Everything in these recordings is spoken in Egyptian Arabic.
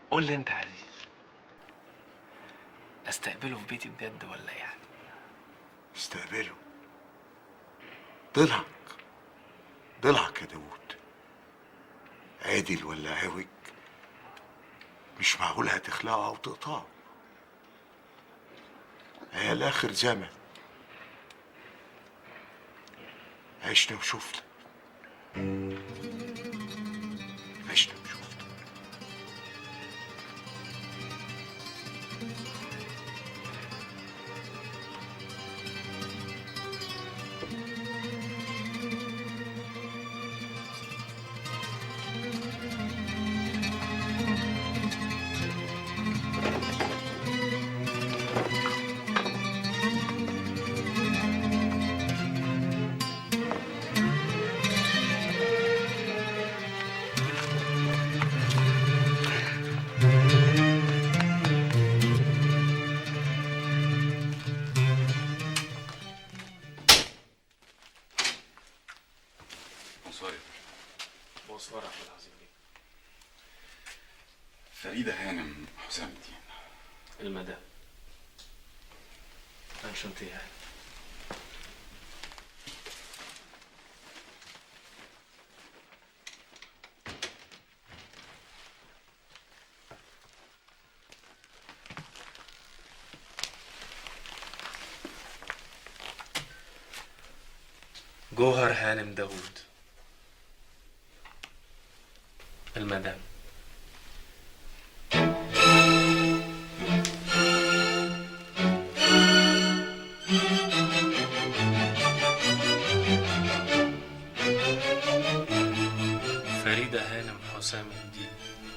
قول لي انت يا عزيز استقبله في بيتي بجد ولا يعني استقبله ضلعك ضلعك يا داوود عادل ولا عوج مش معقول هتخلعه او تقطعه عيال اخر زمن عشنا وشفنا عشنا وشفنا بونسوار بونسوار عبد العظيم بيه فريدة هانم حسام الدين المدام انشنتي يعني جوهر هانم داوود المدام فريدة هانم حسام الدين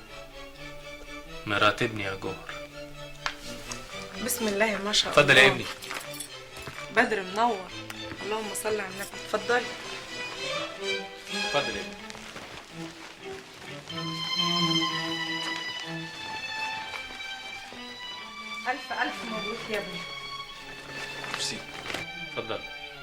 مرات ابني يا جوهر بسم الله ما شاء الله اتفضل يا ابني بدر منور اللهم صل على النبي اتفضلي اتفضل يا ابني الف الف مبروك يا ابني ميرسي اتفضل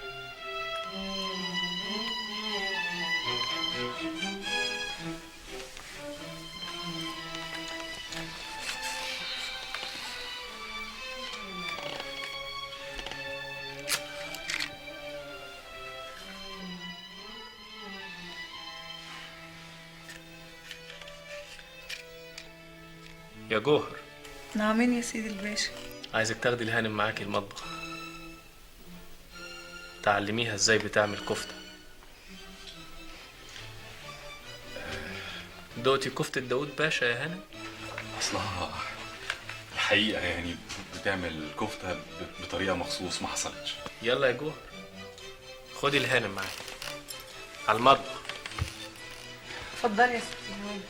يا جوهر نعمين يا سيدي الباشا عايزك تاخدي الهانم معاكي المطبخ تعلميها ازاي بتعمل كفتة دوقتي كفتة داود باشا يا هانم اصلها الحقيقة يعني بتعمل كفتة ب- بطريقة مخصوص ما حصلتش يلا يا جوهر خدي الهانم معاكي على المطبخ اتفضلي يا ستي هاني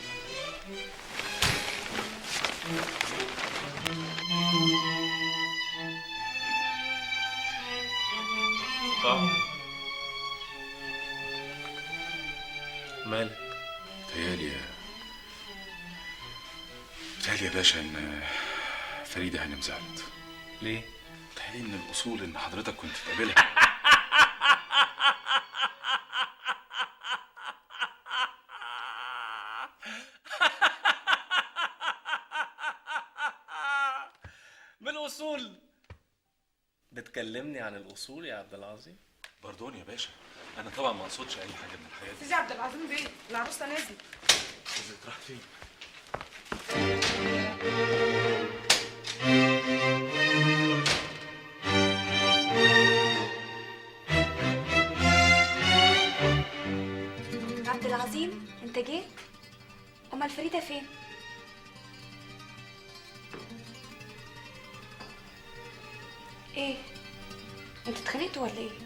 اه مالك تهيالي تهيالي يا باشا ان فريدة هانم زعلت ليه تهيالي ان الاصول ان حضرتك كنت تقابلها من الاصول بتكلمني عن الاصول يا عبد العظيم باردون يا باشا انا طبعا ما اقصدش اي حاجة من الحاجات دي سيدي عبد العظيم بيه العروسه نزلت نزلت راح فين عبد العظيم انت جيت امال فريده فين ايه انتوا اتخانقتوا ولا ايه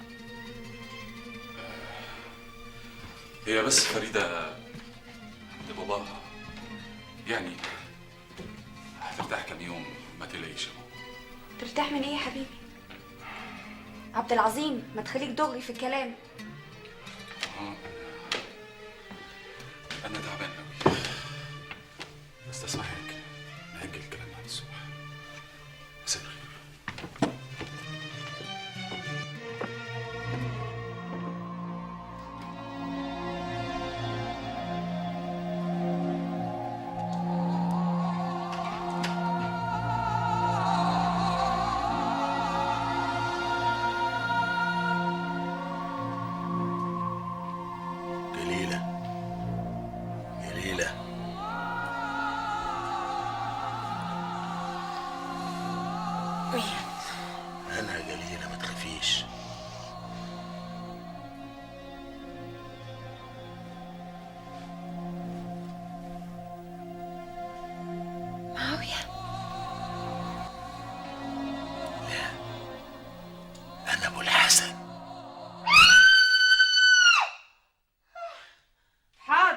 هي بس فريدة عند باباها يعني هترتاح كام يوم ما تلاقيش يا ماما ترتاح من ايه يا حبيبي عبد العظيم ما تخليك دغري في الكلام آه، أنا- أنا تعبان أوي استسمحك نأجل الكلام عن الصبح مساء الخير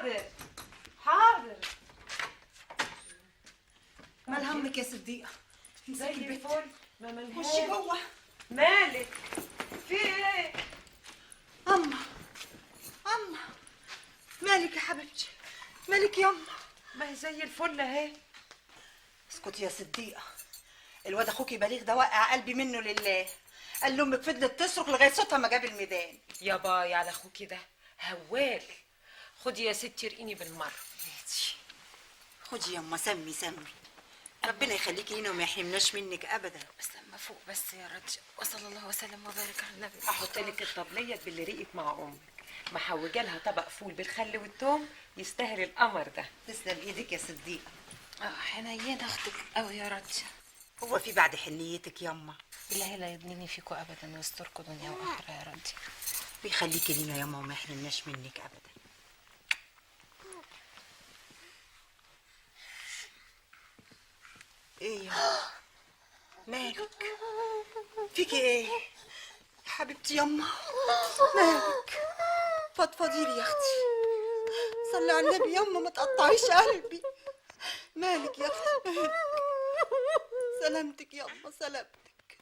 حاضر حاضر مال همك يا صديقه زي الفل ما خشي ملهاش جوه مالك في ايه اما اما مالك يا حبيبتي مالك يما ما هي زي الفل اهي اسكتي يا صديقه الواد اخوكي بليغ ده وقع قلبي منه لله قال لامك فضلت تصرخ لغايه صوتها ما جاب الميدان يا باي على اخوكي ده هوال خدي يا ستي ارقيني بالمره خدي يما سمي سمي ربنا يخليكي لينا وما يحرمناش منك ابدا بس لما فوق بس يا رجل وصلى الله وسلم وبارك على النبي احط لك الطبليه باللي رقت مع امك محوجه لها طبق فول بالخل والثوم يستاهل القمر ده تسلم ايدك يا صديقه اه حنينه اختك قوي يا رجل هو في بعد حنيتك يما بالله لا يبنيني فيكم ابدا ويستركم دنيا واخره يا رجل ويخليكي لينا يما وما يحرمناش منك ابدا ايه يا مالك فيكي ايه يا حبيبتي يما مالك فضفضي لي يا اختي صلي على النبي يما ما تقطعيش قلبي مالك يا اختي مالك سلامتك يما سلامتك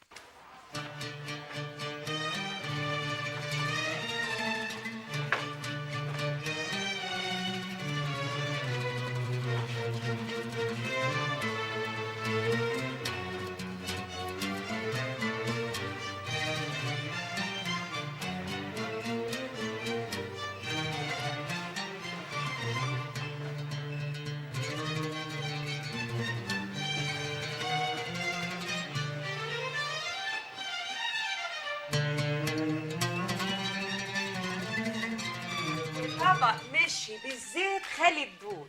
طبق مشي بالزيت خالي الدود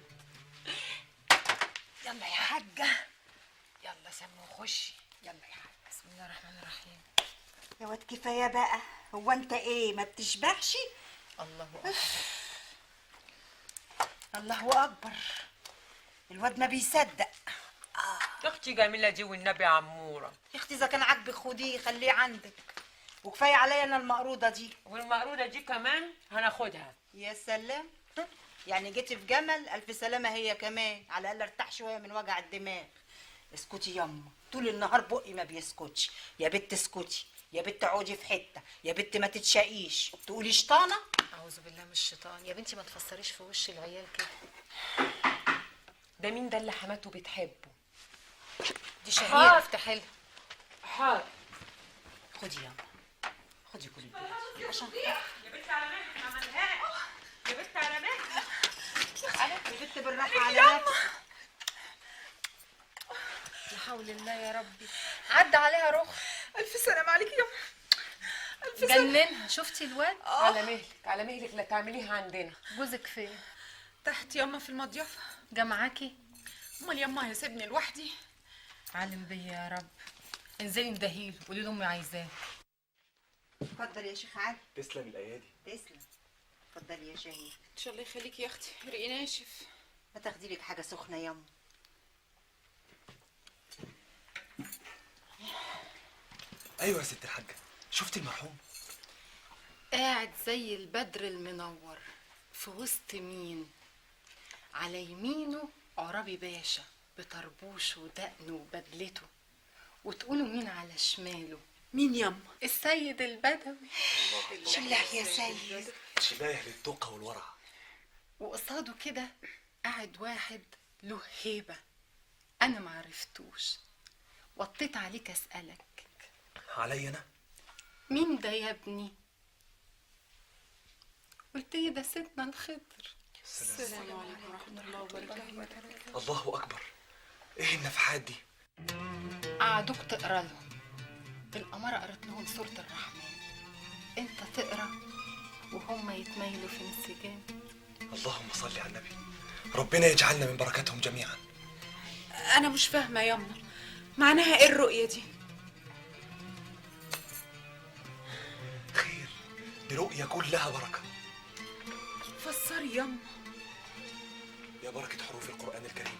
يلا يا حاجة يلا سمي وخشي يلا يا حاجة بسم الله الرحمن الرحيم يا واد كفايه بقى هو انت ايه ما بتشبعش الله أكبر الله اكبر الواد ما بيصدق اختي جميلة دي والنبي عمورة يا اختي اذا كان عاجبك خديه خليه عندك وكفايه عليا انا المقروضه دي والمقرودة دي كمان هناخدها يا سلام يعني جيتي في جمل الف سلامه هي كمان على الاقل ارتاح شويه من وجع الدماغ اسكتي يما طول النهار بقي ما بيسكتش يا بت اسكتي يا بت اقعدي في حته يا بت ما تتشقيش تقولي شطانه أعوذ بالله من الشيطان يا بنتي ما تفسريش في وش العيال كده ده مين ده اللي حماته بتحبه دي شهيرة افتحي لها حاضر خدي يما خدي كل البلد عشان يا بنت على مهلك عملها يا بنت على مهلك يا بت بالراحه على نفسك لا حول الله يا ربي عدى عليها رخ الف سلام عليك يا جننها شفتي الواد على مهلك على مهلك لا تعمليها عندنا جوزك فين تحت يما في المضيفه جه معاكي امال يما هيسيبني لوحدي علم بيا يا رب انزلي اندهيله قولي له امي عايزاه اتفضل يا شيخ علي تسلم الايادي تسلم اتفضل يا شهيد ان شاء الله يخليكي يا اختي رقي ناشف ما تاخدي لك حاجه سخنه يما ايوه يا ست الحاجه شفتي المرحوم قاعد زي البدر المنور في وسط مين على يمينه عرابي باشا بطربوشه ودقنه وبدلته وتقولوا مين على شماله مين يما السيد البدوي شلح يا سيد شبايه للتقى والورع وقصاده كده قاعد واحد له هيبة أنا معرفتوش وطيت عليك أسألك عليا انا مين ده يا ابني قلت لي ده سيدنا الخضر السلام عليكم ورحمه الله وبركاته الله اكبر ايه النفحات دي قعدوك تقرا لهم الأمارة قرت لهم سورة الرحمن انت تقرا وهم يتميلوا في انسجام اللهم صل على النبي ربنا يجعلنا من بركاتهم جميعا انا مش فاهمه ياما معناها ايه الرؤيه دي خير دي رؤية كلها بركة فسري ياما يا بركة حروف القرآن الكريم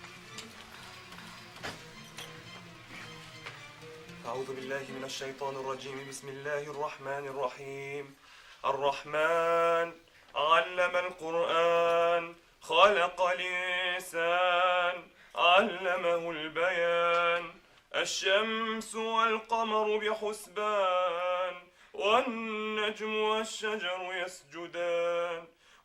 أعوذ بالله من الشيطان الرجيم بسم الله الرحمن الرحيم الرحمن علم القرآن خلق الإنسان علمه البيان الشمس والقمر بحسبان والنجم والشجر يسجدان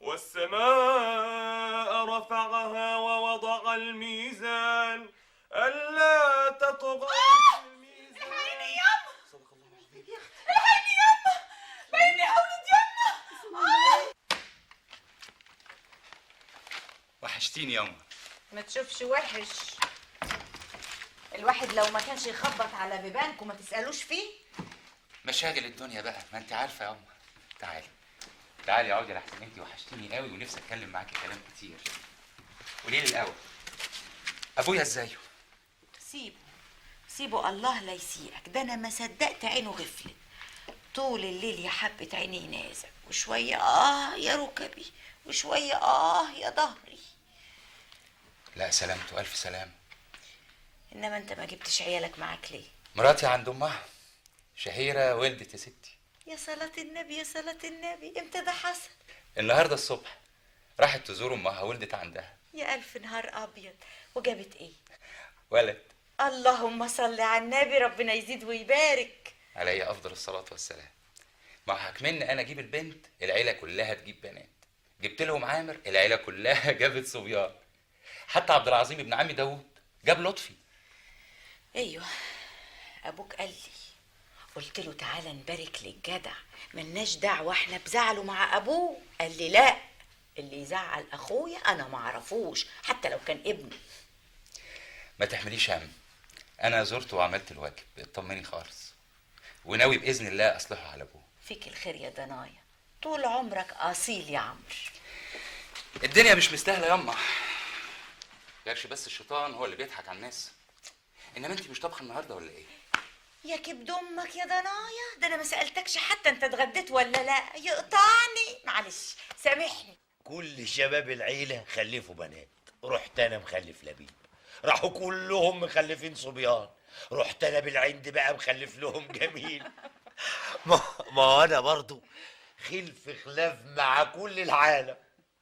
والسماء رفعها ووضع الميزان ألا تطغوا في الميزان الحقيني ياما الحقيني ياما بيني اولد ياما وحشتيني ياما ما تشوفش وحش الواحد لو ما كانش يخبط على بيبانك وما تسألوش فيه مشاغل الدنيا بقى ما انت عارفه يا ياما تعالي تعالي اقعدي يا لحسن انت وحشتيني قوي ونفسي اتكلم معاكي كلام كتير قولي لي الاول ابويا ازاي سيبه سيبه الله لا يسيئك ده انا ما صدقت عينه غفلت طول الليل يا حبة عيني نازع وشوية اه يا ركبي وشوية اه يا ظهري لا سلامته الف سلام انما انت ما جبتش عيالك معاك ليه مراتي عند امها شهيره ولدت يا ستي يا صلاة النبي يا صلاة النبي امتى ده حصل النهارده الصبح راحت تزور امها ولدت عندها يا الف نهار ابيض وجابت ايه ولد اللهم صل على النبي ربنا يزيد ويبارك علي افضل الصلاه والسلام ما حكمني انا اجيب البنت العيله كلها تجيب بنات جبت لهم عامر العيله كلها جابت صبيان حتى عبد العظيم ابن عمي داوود جاب لطفي ايوه ابوك قال لي قلت له تعالى نبارك للجدع ملناش دعوه احنا بزعله مع ابوه قال لي لا اللي يزعل اخويا انا ما اعرفوش حتى لو كان ابني ما تحمليش هم انا زرته وعملت الواجب اطمني خالص وناوي باذن الله اصلحه على ابوه فيك الخير يا دنايا طول عمرك اصيل يا عمرو الدنيا مش مستاهله ياما يكش بس الشيطان هو اللي بيضحك على الناس انما انت مش طابخه النهارده ولا ايه يا كبد امك يا دنايا ده انا ما سالتكش حتى انت اتغديت ولا لا يقطعني معلش سامحني كل شباب العيلة خلفوا بنات رحت أنا مخلف لبيب راحوا كلهم مخلفين صبيان رحت أنا بالعند بقى مخلف لهم جميل ما, ما هو أنا برضو خلف خلاف مع كل العالم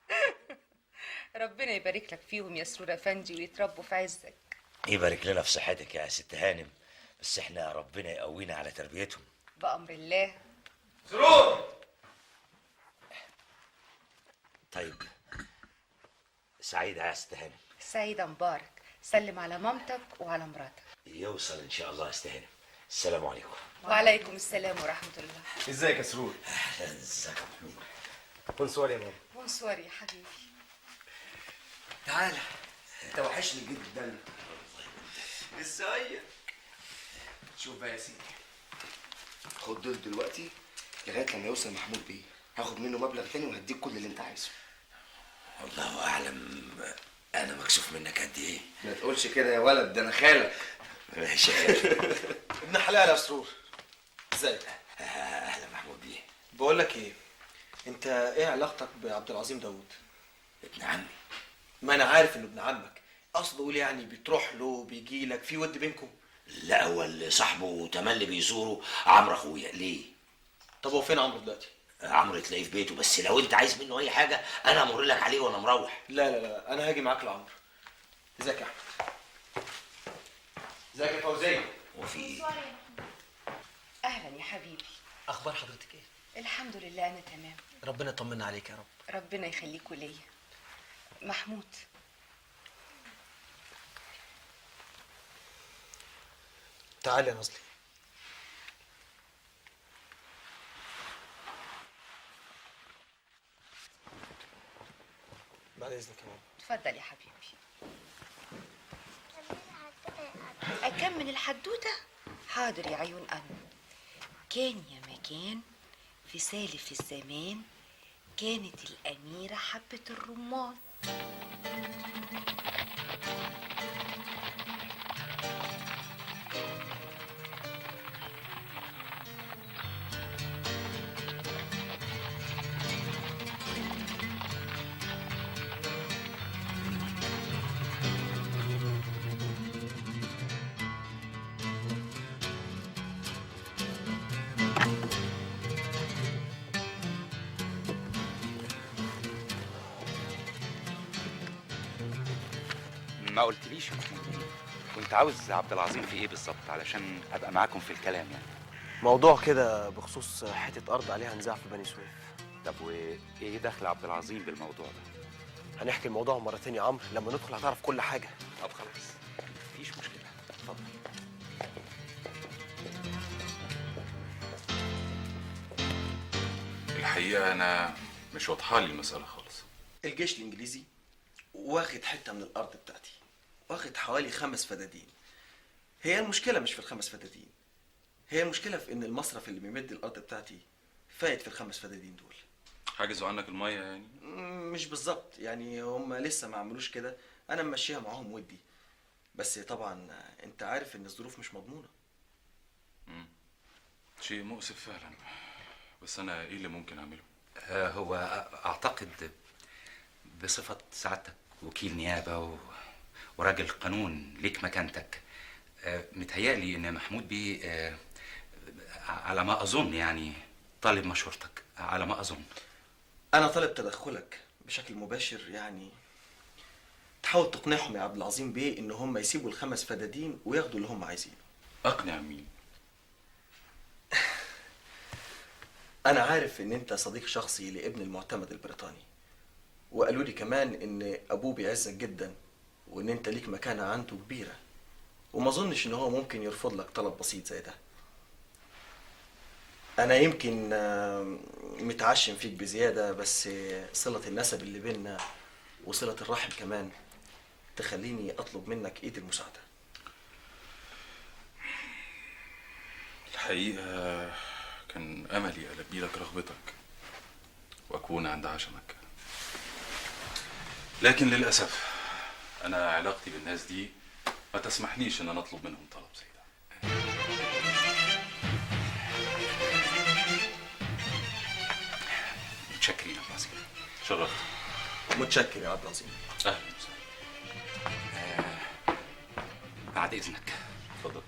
ربنا يبارك لك فيهم يا سرور افندي ويتربوا في عزك يبارك لنا في صحتك يا ست هانم بس احنا ربنا يقوينا على تربيتهم بأمر الله سرور طيب سعيدة يا ست هانم سعيدة مبارك سلم على مامتك وعلى مراتك يوصل ان شاء الله يا ست هانم السلام عليكم وعليكم السلام ورحمة الله ازيك يا سرور اهلا ازيك يا محمود بونسوار يا ماما بونسوار يا حبيبي تعالى انت وحشني جدا ازيك شوف بقى يا سيدي خد دول دلوقتي لغايه لما يوصل محمود بيه هاخد منه مبلغ تاني وهديك كل اللي انت عايزه الله اعلم انا مكسوف منك قد ايه ما تقولش كده يا ولد ده انا خالك ماشي ابن حلال يا سرور ازيك اهلا محمود بيه بقول لك ايه انت ايه علاقتك بعبد العظيم داوود ابن عمي ما انا عارف انه ابن عمك اقصد اقول يعني بتروح له بيجي لك في ود بينكم لا هو اللي صاحبه تملي بيزوره عمرو اخويا ليه طب هو فين عمرو دلوقتي عمرو تلاقيه في بيته بس لو انت عايز منه اي حاجه انا امر لك عليه وانا مروح لا لا لا انا هاجي معاك لعمرو ازيك يا احمد ازيك يا فوزيه وفي ايه أهلا يا حبيبي اخبار حضرتك ايه الحمد لله أنا تمام ربنا يطمنا عليك يا رب ربنا يخليكوا ليا محمود تعالى يا نظلي بعد اذنك يا ماما اتفضل يا حبيبي أكمل الحدوتة حاضر يا عيون أنا كان يا مكان في سالف الزمان كانت الأميرة حبة الرمان ما قلتليش يا محمود بيه كنت عاوز عبد العظيم في ايه بالظبط علشان ابقى معاكم في الكلام يعني موضوع كده بخصوص حته ارض عليها نزاع في بني سويف طب وايه دخل عبد العظيم بالموضوع ده هنحكي الموضوع مرة تانية يا عمرو لما ندخل هتعرف كل حاجة طب خلاص مفيش مشكله اتفضل الحقيقه انا مش واضحه لي المساله خالص الجيش الانجليزي واخد حته من الارض بتاعتي واخد حوالي خمس فدادين هي المشكله مش في الخمس فدادين هي المشكله في ان المصرف اللي بيمد الارض بتاعتي فايت في الخمس فدادين دول حاجزوا عنك الميه يعني مم، مش بالظبط يعني هم لسه ما عملوش كده انا ممشيها معاهم ودي بس طبعا انت عارف ان الظروف مش مضمونه مم. شيء مؤسف فعلا بس انا ايه اللي ممكن اعمله آه، هو اعتقد بصفة سعادتك وكيل نيابة و... وراجل قانون ليك مكانتك آه، متهيألي ان محمود بيه آه، على ما اظن يعني طالب مشورتك على ما اظن انا طالب تدخلك بشكل مباشر يعني تحاول تقنعهم يا عبد العظيم بيه ان هم يسيبوا الخمس فدادين وياخدوا اللي هم عايزينه اقنع مين انا عارف ان انت صديق شخصي لابن المعتمد البريطاني وقالوا لي كمان ان ابوه بيعزك جدا وان انت ليك مكانة عنده كبيرة وما اظنش ان هو ممكن يرفض لك طلب بسيط زي ده انا يمكن آه، متعشم فيك بزيادة بس صلة النسب اللي بينا وصلة الرحم كمان تخليني اطلب منك ايد المساعدة الحقيقه كان املي البي لك رغبتك واكون عند عشمك لكن للاسف انا علاقتي بالناس دي ما تسمحليش ان انا اطلب منهم طلب زي ده متشكرين يا عبد العظيم شرفت متشكر يا عبد العظيم اهلا وسهلا بعد اذنك اتفضل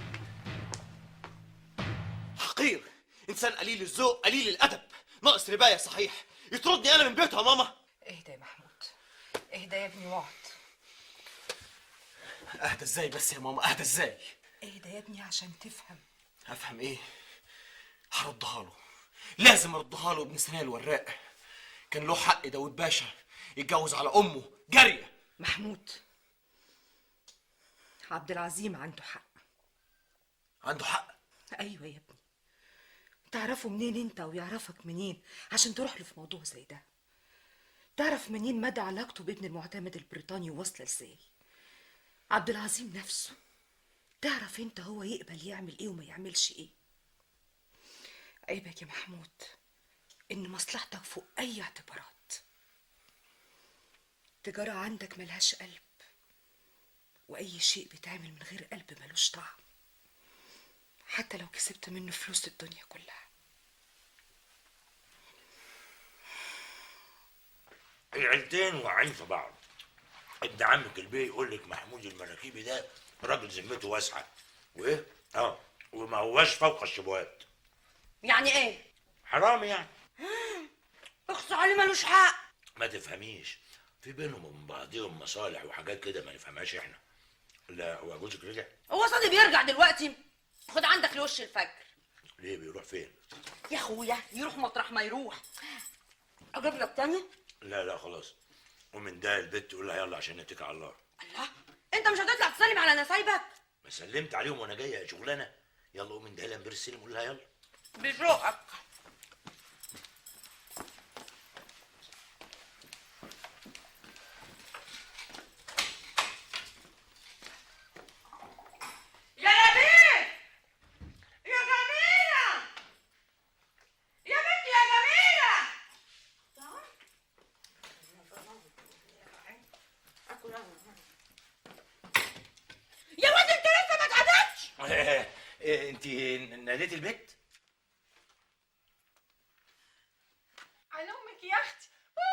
حقير انسان قليل الذوق قليل الادب ناقص رباية صحيح يطردني انا من بيته يا ماما اهدى يا محمود اهدى يا ابني واقعد اهدى ازاي بس يا ماما اهدى ازاي اهدى يا ابني عشان تفهم هفهم ايه هردها له لازم اردها له ابن سنان الوراق كان له حق داود باشا يتجوز على امه جاريه محمود عبد العظيم عنده حق عنده حق ايوه يا ابني تعرفه منين انت ويعرفك منين عشان تروح له في موضوع زي ده تعرف منين مدى علاقته بابن المعتمد البريطاني واصله ازاي عبد العظيم نفسه تعرف انت هو يقبل يعمل ايه وما يعملش ايه عيبك يا محمود ان مصلحتك فوق اي اعتبارات تجارة عندك ملهاش قلب واي شيء بيتعمل من غير قلب ملوش طعم حتى لو كسبت منه فلوس الدنيا كلها العيلتين واقعين في بعض ابن عمك البيه يقول لك محمود المراكيبي ده راجل ذمته واسعه وايه؟ اه وما هواش فوق الشبهات يعني ايه حرام يعني اخص عليه ملوش حق ما تفهميش في بينهم وبين بعضهم مصالح وحاجات كده ما نفهمهاش احنا لا هو جوزك رجع هو صادق بيرجع دلوقتي خد عندك لوش الفجر ليه بيروح فين؟ يا اخويا يروح مطرح ما يروح اجيب لك تاني لا لا خلاص ومن ده البت تقول لها يلا عشان نتكل على الله انت مش هتطلع تسلم على نسايبك ما سلمت عليهم وانا جايه شغلانه يلا قوم من ده لها السلم قول لها يلا بشوقك يا نبيل يا جميلة يا بنتي يا جميلة يا واد انت لسه ما اتعدتش انت ناديتي البيت؟ على امك يا اختي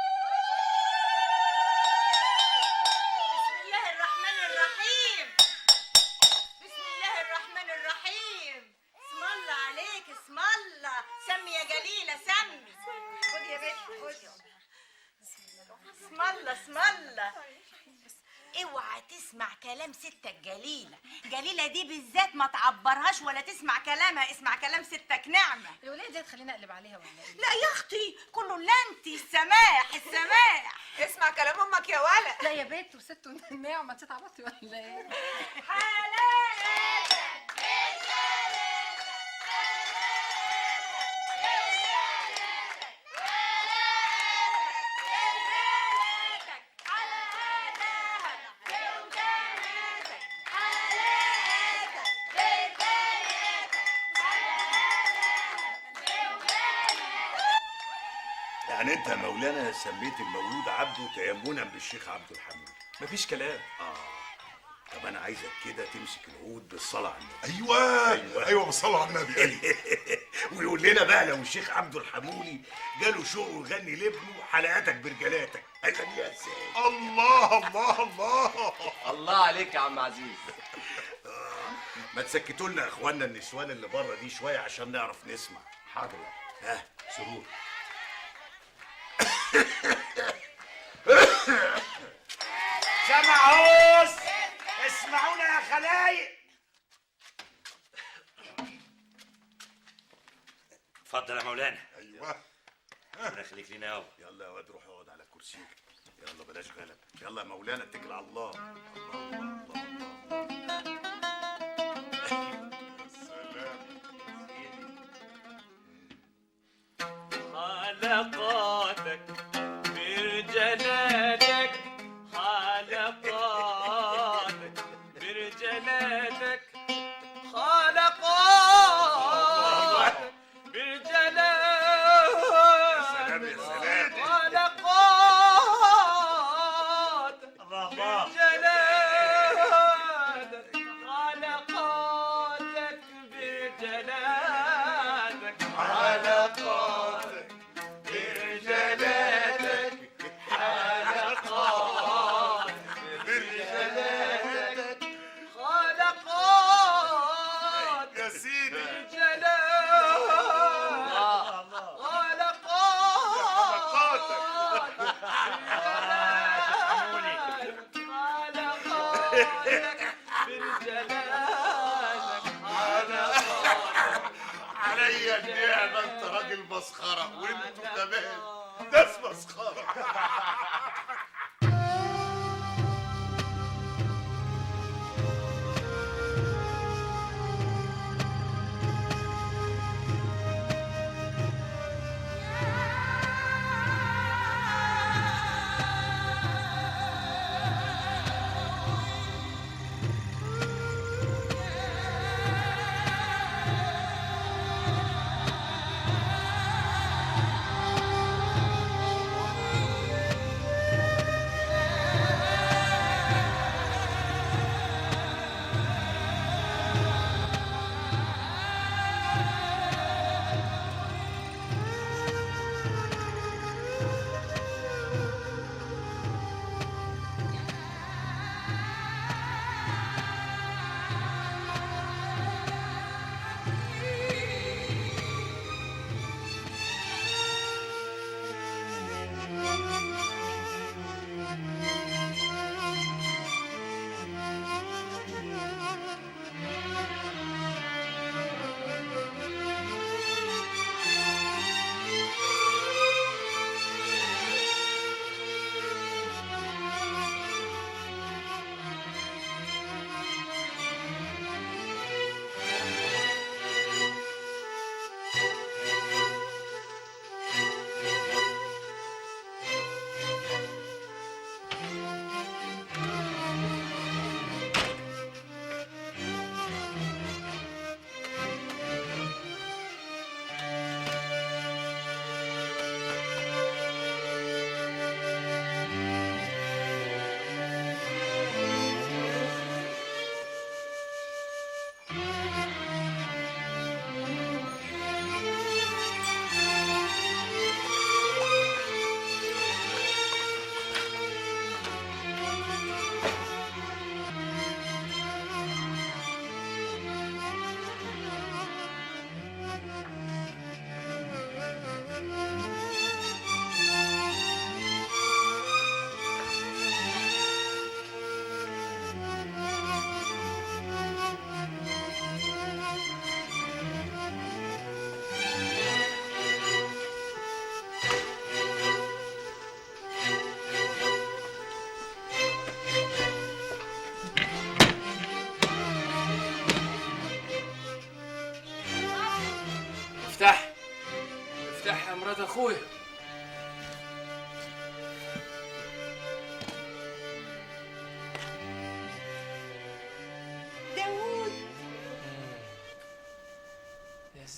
بسم الله الرحمن الرحيم بسم الله الرحمن الرحيم اسم الله عليك اسم الله سمي يا جليلة سمي خد يا بنت خد اسم الله اسم الله اوعى تسمع كلام ستك جليله جليله دي بالذات ما تعبرهاش ولا تسمع كلامها اسمع كلام ستك نعمه يا وليه دي هتخليني اقلب عليها ولا ايه لا يا اختي كله لا انت السماح السماح اسمع كلام امك يا ولد لا يا بنت وست النعمه انت اتعبطتي ولا ايه يعني انت يا مولانا سميت المولود عبده تيمنا بالشيخ عبد الحميد مفيش كلام اه طب انا عايزك كده تمسك العود بالصلاه على النبي ايوه ايوه بالصلاه على النبي ويقول لنا بقى لو الشيخ عبده الحمولي جاله شوق يغني لابنه حلقاتك برجلاتك هيغنيها ازاي؟ الله الله الله الله عليك يا عم عزيز ما تسكتوا لنا يا اخوانا النسوان اللي بره دي شويه عشان نعرف نسمع حاضر ها سرور سمعوس اسمعونا يا خلايق اتفضل يا مولانا ايوه ربنا يخليك لينا قوي يلا يا واد روح اقعد على كرسيك يلا بلاش غلب يلا يا مولانا اتكل على الله حلقاتك برجلاتك حلقاتك برجلاتك حلقاتك برجلاتك سلام يا سلام حلقاتك برجلاتك حلقاتك برجلاتك حلقاتك برجلاتك حلقاتك برجلاتك حلقاتك يا سيدي عليا النعمة انت راجل مسخرة وانتوا كمان ناس مسخرة حلقاتك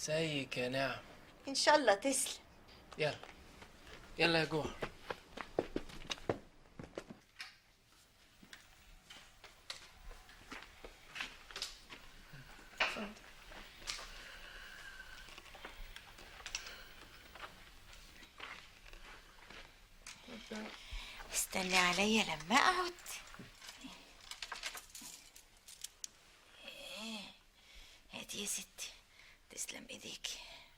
ازيك يا نعم ان شاء الله تسلم يلا يلا يا جوهر استني عليا لما اقعد إيه، هاتي يا ستي تسلم ايديكي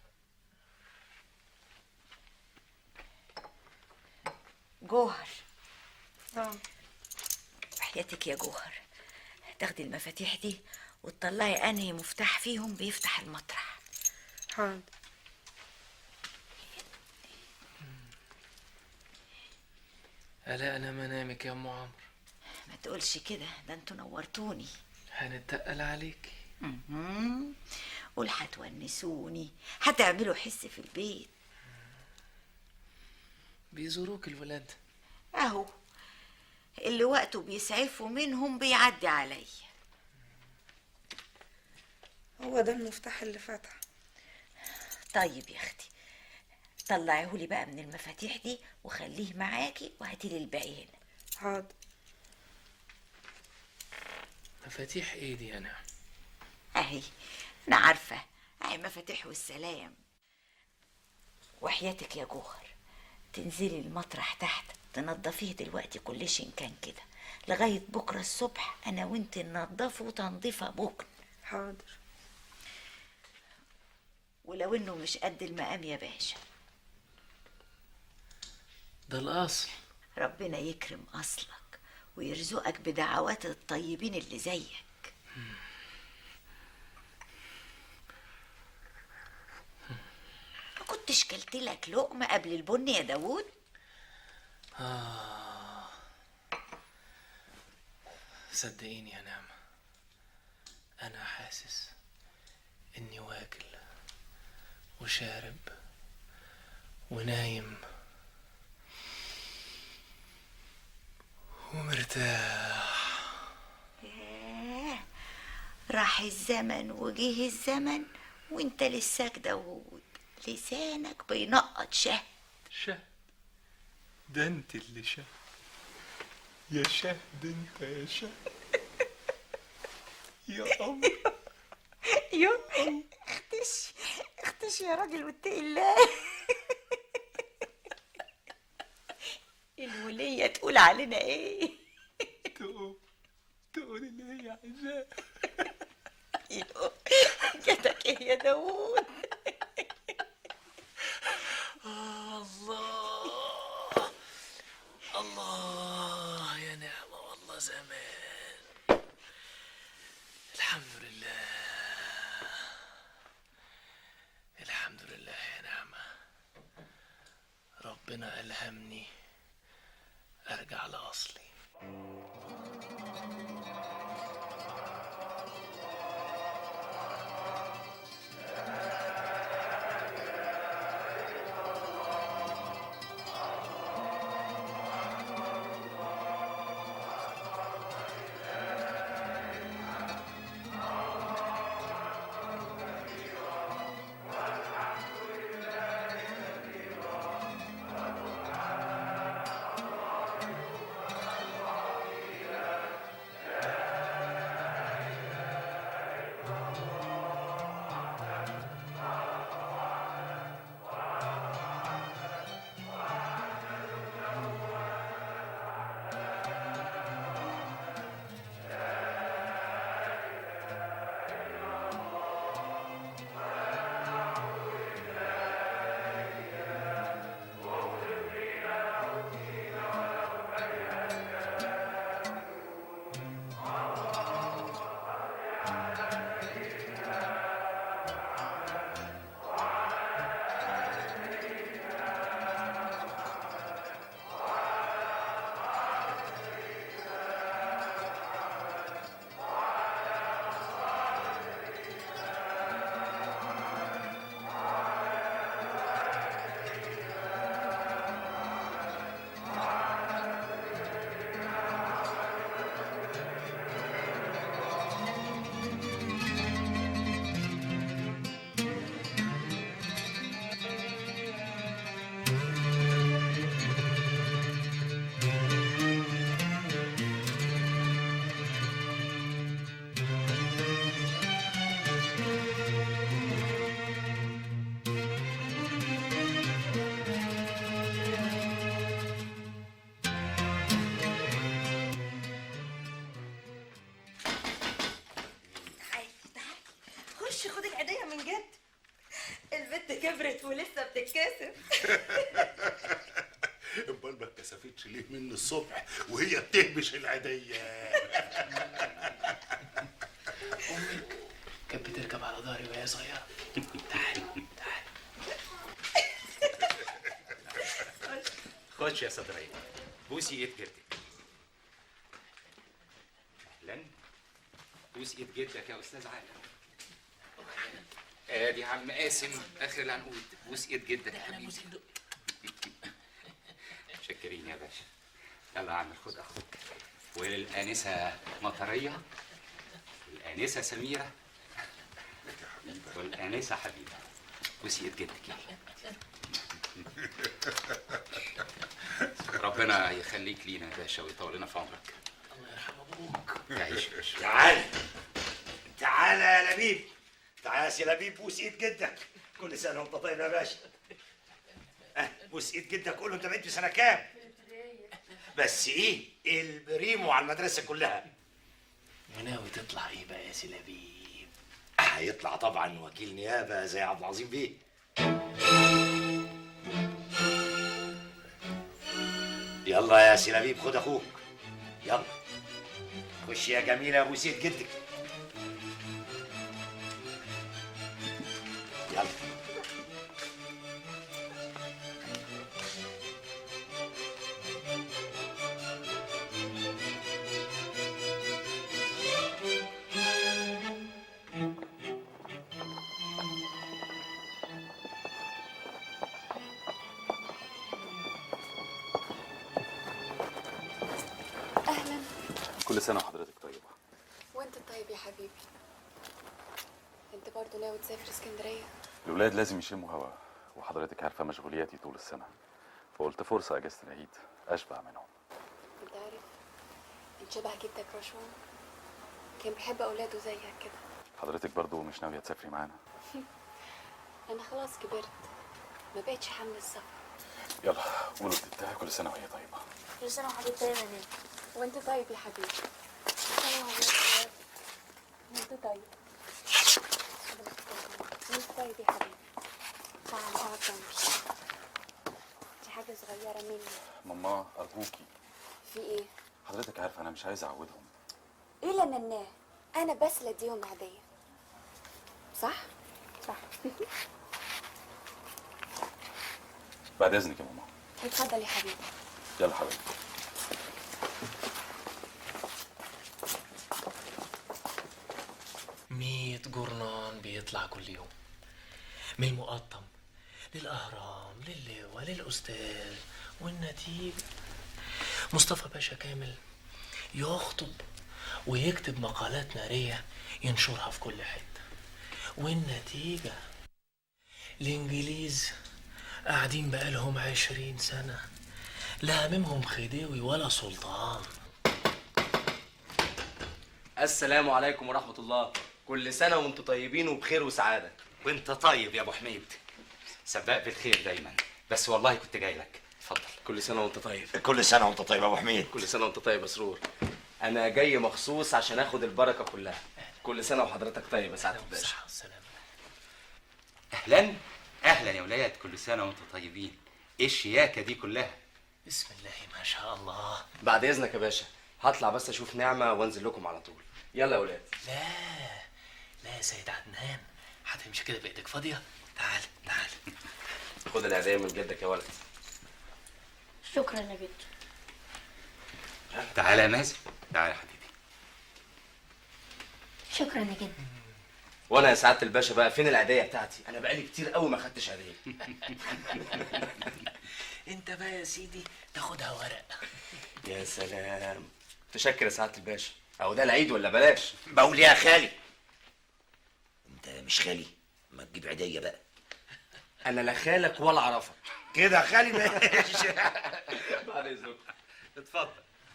جوهر وحياتك يا جوهر تاخدي المفاتيح دي وتطلعي انهي مفتاح فيهم بيفتح المطرح حاضر ألا أنا منامك يا أم عمرو ما تقولش كده ده انتوا نورتوني هنتقل عليك مهم. قول هتونسوني هتعملوا حس في البيت بيزوروك الولاد اهو اللي وقته بيسعفوا منهم بيعدي عليا هو ده المفتاح اللي فتح طيب يا اختي طلعيهولي بقى من المفاتيح دي وخليه معاكي وهاتيلي الباقي هنا حاضر مفاتيح ايه دي يا نعم اهي انا عارفه اهي مفاتيح والسلام وحياتك يا جوهر تنزلي المطرح تحت تنضفيه دلوقتي كل شيء كان كده لغايه بكره الصبح انا وانت ننضفه تنظيفه بكره حاضر ولو انه مش قد المقام يا باشا ده الأصل ربنا يكرم اصلك ويرزقك بدعوات الطيبين اللي زيك ما كنتش كلت لك لقمه قبل البن يا داوود آه صدقيني يا نعمة أنا حاسس إني واكل وشارب ونايم ومرتاح ياه، راح الزمن وجه الزمن وانت لساك داوود لسانك بينقط شهد شهد ده انت اللي شهد يا شهد انت يا شهد يا قمر يو اختش اختش يا راجل واتقي الله الولية تقول علينا ايه تقول تقول اللي هي عايزاه يو، جاتك ايه يا داوود الله الله يا نعمة والله زمان الحمد لله الحمد لله يا نعمة ربنا ألهمني أرجع لأصلي كبرت ولسه بتتكسر امال ما اتكسفتش ليه من الصبح وهي بتهبش العيدية كانت بتركب على ظهري وهي صغيرة خش يا صدرية بوسي ايد جدك اهلا بوسي ايد جدك يا استاذ عادل ادي عم قاسم اخر العنقود بوس ايد جدك يا حبيبي متشكرين يا باشا يلا يا عم خد اخوك والانسه مطريه والانسه سميره والانسه حبيبه بوسي ايد جدك يلا ربنا يخليك لينا يا باشا ويطول لنا في عمرك الله يرحم ابوك تعيش يا باشا تعال تعال يا لبيب تعال يا سي لبيب بوس ايد جدك كل سنه وانت طيب يا باشا أه بوس ايد جدك قول له انت بقيت في سنه كام بس ايه البريمو على المدرسه كلها وناوي تطلع ايه بقى يا سي لبيب هيطلع طبعا وكيل نيابه زي عبد العظيم بيه يلا يا سي لبيب خد اخوك يلا خش يا جميله يا ابو سيد جدك يلا اهلا كل سنه وحضرتك طيبه وانت طيب يا حبيبي انت برضه ناوي تسافر اسكندريه الولاد لازم يشموا هوا وحضرتك عارفه مشغولياتي طول السنه فقلت فرصه اجازه العيد اشبع منهم انت عارف انت شبه جدك رشوان كان بيحب اولاده زيك كده حضرتك برضو مش ناويه تسافري معانا انا خلاص كبرت ما بقتش حامل السفر يلا قولوا لتتها كل سنه وهي طيبه كل سنه وحضرتك طيب يا ناني وانت طيب يا حبيبي كل سنه وحضرتك طيب وانت طيب وانت طيب يا حبيبي تعال اقعد جنبي دي حاجه صغيره مني ماما ارجوكي في ايه حضرتك عارفه انا مش عايز اعودهم ايه لا نناه انا بس اللي اديهم عاديه صح صح بعد اذنك يا ماما اتفضل يا حبيبي يلا حبيبي مية جورنان بيطلع كل يوم من المقطم للأهرام للواء للأستاذ والنتيجة مصطفى باشا كامل يخطب ويكتب مقالات نارية ينشرها في كل حتة والنتيجة الإنجليز قاعدين بقالهم عشرين سنة لا هممهم خديوي ولا سلطان السلام عليكم ورحمة الله كل سنة وانتم طيبين وبخير وسعادة وانت طيب يا ابو حميد سباق بالخير دايما بس والله كنت جاي لك اتفضل كل سنة وانت طيب كل سنة وانت طيب يا ابو حميد كل سنة وانت طيب يا سرور أنا جاي مخصوص عشان آخد البركة كلها كل سنة وحضرتك طيب يا سعادة الباشا اهلا اهلا يا ولاد كل سنه وانتم طيبين ايه الشياكه دي كلها بسم الله ما شاء الله بعد إذنك يا باشا هطلع بس أشوف نعمة وأنزل لكم على طول يلا يا ولاد لا لا يا سيد عدنان هتمشي كده بايدك فاضيه تعال تعال خد الهدية من جدك يا ولد شكرا يا جد تعالى يا مازن تعالى يا حبيبي شكرا يا جد وأنا يا سعادة الباشا بقى فين العيدية بتاعتي أنا بقالي كتير قوي ما خدتش عيدية انت بقى يا سيدي تاخدها ورق يا سلام تشكر يا سعادة الباشا أهو ده العيد ولا بلاش بقول يا خالي انت مش خالي ما تجيب عيدية بقى أنا لا خالك ولا أعرفك كده يا خالي ماشي بعد إذنك اتفضل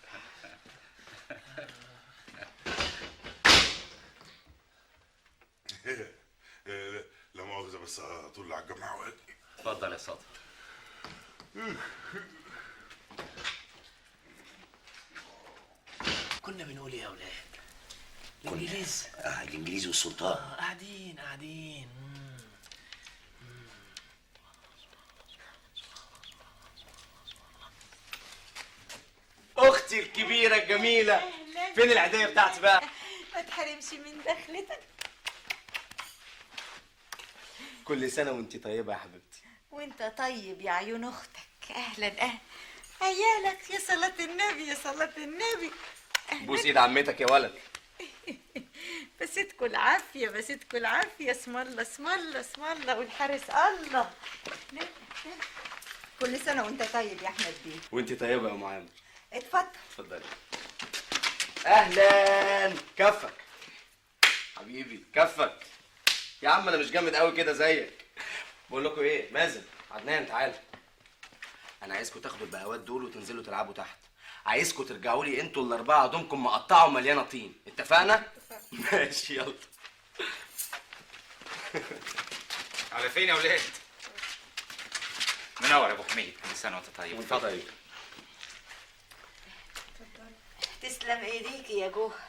لا مؤاخذة بس هطل على الجامعة واجي اتفضل يا صادق كنا بنقول ايه يا اولاد الانجليز اه الانجليزي والسلطان آه، قاعدين قاعدين مم. مم. اختي الكبيره الجميله فين العيديه بتاعتي بقى ما تحرمش من دخلتك كل سنه وانت طيبه يا حبيبتي وانت طيب يا عيون اختك اهلا اهلا عيالك يا صلاة النبي يا صلاة النبي بوس ايد عمتك يا ولد بسيتكوا العافية بسيتكوا العافية اسم الله اسم الله اسم الله والحارس الله كل سنة وانت طيب يا أحمد بيه وانت طيبه يا ام عامر اتفضل اتفضلي اهلا كفك حبيبي كفك يا عم انا مش جامد قوي كده زيك بقول لكم ايه مازن عدنان تعالى انا عايزكم تاخدوا البهوات دول وتنزلوا تلعبوا تحت عايزكم ترجعوا لي انتوا الاربعه هدومكم مقطعه ومليانه طين اتفقنا ماشي يلا على فين يا ولاد؟ منور يا ابو حميد كل سنه وانت طيب وانت طيب تسلم ايديك يا جوهر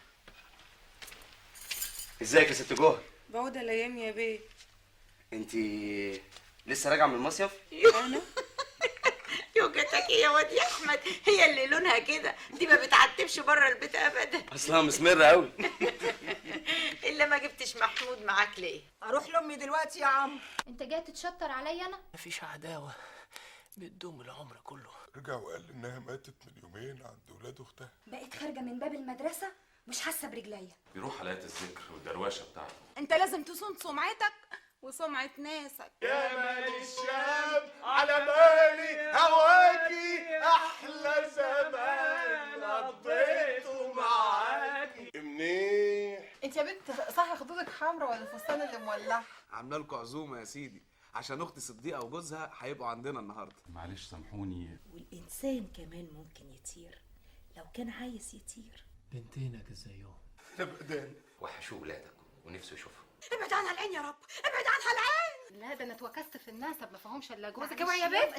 ازيك يا ست جوهر بعود الايام يا بيه انت لسه راجعه من المصيف انا يوجتك يا واد يا احمد هي اللي لونها كده دي ما بتعتبش بره البيت ابدا اصلها مسمره قوي الا ما جبتش محمود معاك ليه اروح لامي دلوقتي يا عم انت جاي تتشطر عليا انا مفيش عداوه بتدوم العمر كله رجع وقال لي انها ماتت من يومين عند ولاد اختها بقيت خارجه من باب المدرسه مش حاسه برجليا بيروح حلقات الذكر والدروشه بتاعته انت لازم تصون سمعتك وسمعة ناسك يا مال الشام على بالي هواكي احلى زمان قضيته معاكي منيح انت يا بنت صح خدودك حمرا ولا الفستان اللي مولع عامله لكم عزومه يا سيدي عشان اختي صديقه وجوزها هيبقوا عندنا النهارده معلش سامحوني والإنسان كمان ممكن يطير لو كان عايز يطير بنتينك زيهم ابدا وحشوا ولادك ونفسه يشوفهم ابعد عنها العين يا رب ابعد عنها العين لا ده انا اتوكست في النسب ما فهمش الا جوزك اوعي يا بنت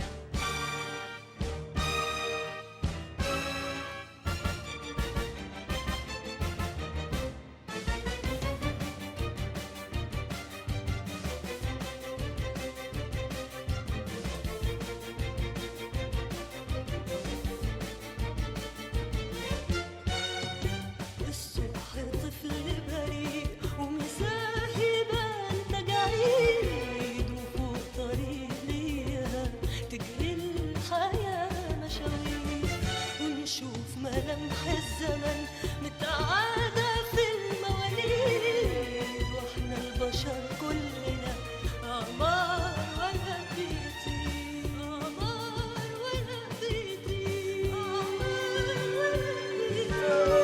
الصبح طفل بريء ومساهبة تجاعيد وفوق طريق ليها تجري الحياة مشاوير ونشوف ملامح الزمن متعادة في المواليد واحنا البشر كلنا أعمار ولا بيطير أعمار ولا بيطير أعمار ولا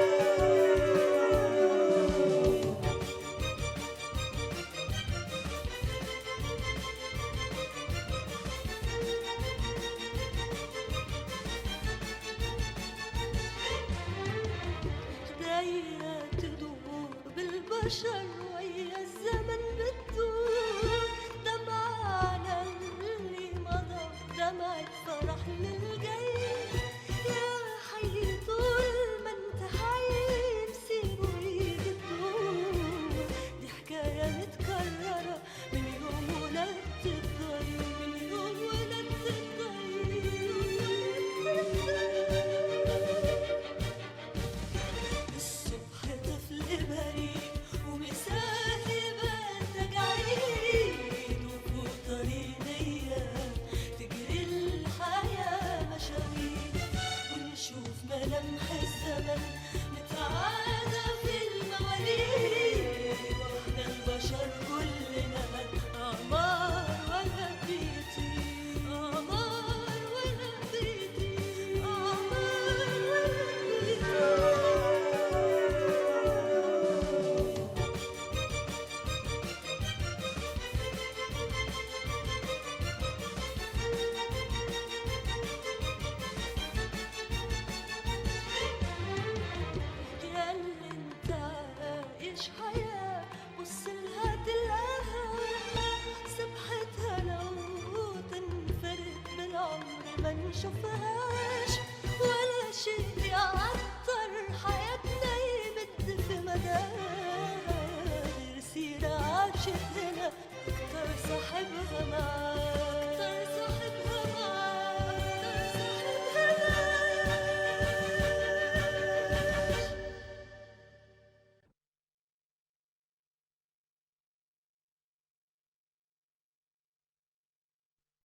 جاية تدور بالبشر ويا الزمن بتدور دمعنا اللي مضى دمعة فرح للجاي يا حي طول ما انت حي مسير وايد تدور دي حكاية متكررة من يوم ولدت الضير من يوم ولدت الضير الصبح طفل بريء ومساهبة تجاعيد وفوق طريقية تجري الحياة مشاوير ونشوف ملامح الزمن متعادة في المواليد واحنا البشر كلنا أعمار ولا بيطير أعمار ولا بيطير أعمار ولا يا اللي انت عايش حياة بص لها تلاقيها سبحتها لو تنفرد بالعمر ما نشوفهاش ولا شيء يعطر حياتنا يمد في مدار سيرة عاشت لنا اكتر صاحبها معاش